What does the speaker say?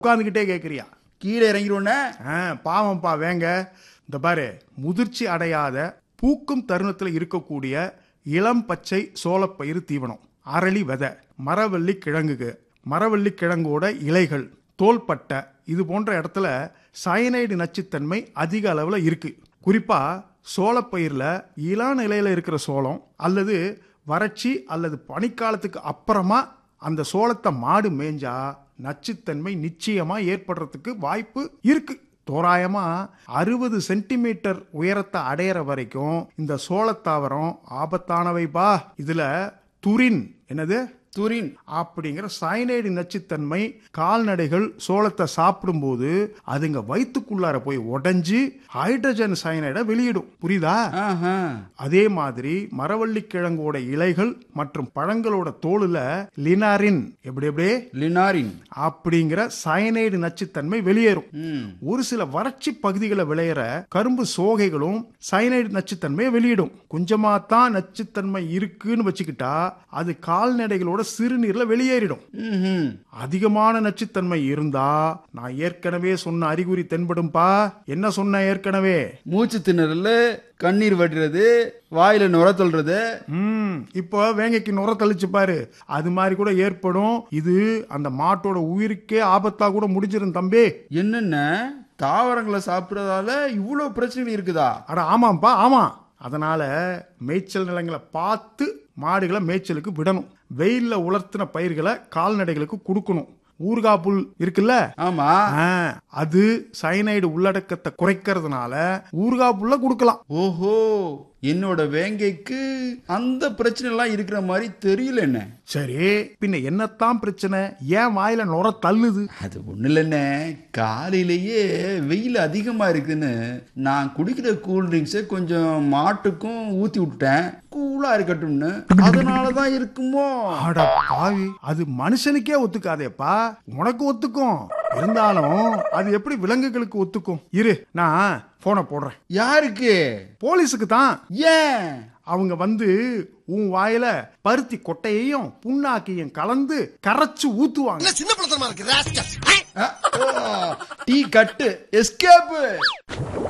உட்காந்துக்கிட்டே கேட்குறியா கீழே இறங்கிடுவோன்னே ஆ பாவம்ப்பா வேங்க இந்த பாரு முதிர்ச்சி அடையாத பூக்கும் தருணத்தில் இருக்கக்கூடிய இளம் பச்சை சோளப்பயிறு தீவனம் அரளி விதை மரவள்ளி கிழங்குக்கு மரவள்ளி கிழங்கோட இலைகள் தோள்பட்டை இது போன்ற இடத்துல சயனைடு நச்சுத்தன்மை அதிக அளவில் இருக்கு குறிப்பா சோளப்பயிரில் இளம் நிலையில இருக்கிற சோளம் அல்லது வறட்சி அல்லது பனிக்காலத்துக்கு அப்புறமா அந்த சோளத்தை மாடு மேய்ஞ்சா நச்சுத்தன்மை நிச்சயமா ஏற்படுறதுக்கு வாய்ப்பு இருக்கு தோராயமா அறுபது சென்டிமீட்டர் உயரத்தை அடையிற வரைக்கும் இந்த சோளத்தாவரம் ஆபத்தானவைப்பா இதுல துரின் என்னது துரின் அப்படிங்கிற சயனைடு நச்சுத்தன்மை கால்நடைகள் சோளத்தை சாப்பிடும்போது அதுங்க வயிற்றுக்குள்ளார போய் உடைஞ்சு ஹைட்ரஜன் சயனைடை வெளியிடும் புரியுதா ஆஹா அதே மாதிரி மரவள்ளி கிழங்கோட இலைகள் மற்றும் பழங்களோட தோலுல லினாரின் எப்படி எப்படி லினாரின் அப்படிங்கிற சயனைடு நச்சுத்தன்மை வெளியேறும் ம் ஒரு சில வறட்சி பகுதிகளை விளையிற கரும்பு சோகைகளும் சயனைடு நச்சுத்தன்மையை வெளியிடும் கொஞ்சமா தான் நச்சுத்தன்மை இருக்குன்னு வச்சுக்கிட்டா அது கால்நடைகளோட சிறுநீர்ல வெளியேறிடும் ம்ஹும். அதிகமான நச்சுத்தன்மை இருந்தா நான் ஏற்கனவே சொன்ன அறிகுறி தென்படும்பா என்ன சொன்ன ஏற்கனவே மூச்சு திணறல் கண்ணீர் வடிறது வாயில நுர தொல்றது ம் இப்போ வேங்கைக்கு நுர தள்ளிச்சு பாரு அது மாதிரி கூட ஏற்படும் இது அந்த மாட்டோட உயிருக்கே ஆபத்தா கூட முடிஞ்சிரும் தம்பி என்னென்ன தாவரங்களை சாப்பிட்றதால இவ்வளோ பிரச்சனைகள் இருக்குதா அட ஆமாம்ப்பா ஆமா அதனால மேய்ச்சல் நிலங்களை பார்த்து மாடுகளை மேய்ச்சலுக்கு விடணும் வெயில்ல உலர்த்தின பயிர்களை கால்நடைகளுக்கு கொடுக்கணும் ஊறுகா புல் இருக்குல்ல ஆமா ஆ, அது சயனைடு உள்ளடக்கத்தை குறைக்கிறதுனால ஊறுகா புல்ல கொடுக்கலாம் ஓஹோ என்னோட வேங்கைக்கு அந்த பிரச்சனை எல்லாம் இருக்கிற மாதிரி தெரியல என்ன சரி பின்ன என்னத்தான் பிரச்சனை ஏன் வாயில நுர தள்ளுது அது ஒண்ணு இல்லைண்ணே காலையிலேயே வெயில் அதிகமா இருக்குன்னு நான் குடிக்கிற கூல் ட்ரிங்க்ஸை கொஞ்சம் மாட்டுக்கும் ஊத்தி விட்டுட்டேன் கூலா இருக்கட்டும்னு அதனாலதான் இருக்குமோ அட பாவி அது மனுஷனுக்கே ஒத்துக்காதேப்பா உனக்கு ஒத்துக்கும் இருந்தாலும் அது எப்படி விலங்குகளுக்கு ஒத்துக்கும் இரு நான் போனை போடுறேன் யாருக்கு போலீஸுக்கு தான் ஏன் அவங்க வந்து உன் வாயில பருத்தி கொட்டையையும் புண்ணாக்கையும் கலந்து கரைச்சு ஊத்துவாங்க சின்ன பிள்ளைத்தனமா இருக்கு ராஸ்கல் அஹ், ஓ, டீ கட்டு எஸ்கேப்பு